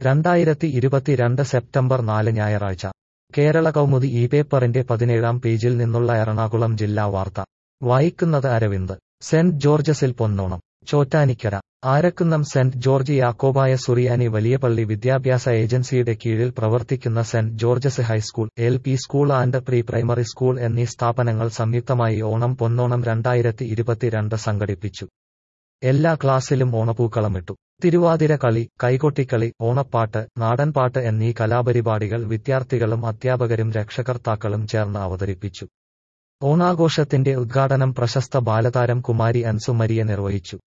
രണ്ടായിരത്തി ഇരുപത്തിരണ്ട് സെപ്റ്റംബർ നാല് ഞായറാഴ്ച കേരള കൗമുദി ഈ പേപ്പറിന്റെ പതിനേഴാം പേജിൽ നിന്നുള്ള എറണാകുളം ജില്ലാ വാർത്ത വായിക്കുന്നത് അരവിന്ദ് സെന്റ് ജോർജസിൽ പൊന്നോണം ചോറ്റാനിക്കര ആരക്കുന്നം സെന്റ് ജോർജ് യാക്കോബായ സുറിയാനി വലിയപള്ളി വിദ്യാഭ്യാസ ഏജൻസിയുടെ കീഴിൽ പ്രവർത്തിക്കുന്ന saint George's high school L P school and pre primary school എന്നീ സ്ഥാപനങ്ങൾ സംയുക്തമായി ഓണം പൊന്നോണം രണ്ടായിരത്തി ഇരുപത്തിരണ്ട് സംഘടിപ്പിച്ചു എല്ലാ ക്ലാസ്സിലും ഓണപ്പൂക്കളമിട്ടു തിരുവാതിര കളി കൈകൊട്ടിക്കളി ഓണപ്പാട്ട് നാടൻപാട്ട് എന്നീ കലാപരിപാടികൾ വിദ്യാർത്ഥികളും അധ്യാപകരും രക്ഷകർത്താക്കളും ചേർന്ന് അവതരിപ്പിച്ചു ഓണാഘോഷത്തിന്റെ ഉദ്ഘാടനം പ്രശസ്ത ബാലതാരം കുമാരി അൻസു മരിയ നിർവഹിച്ചു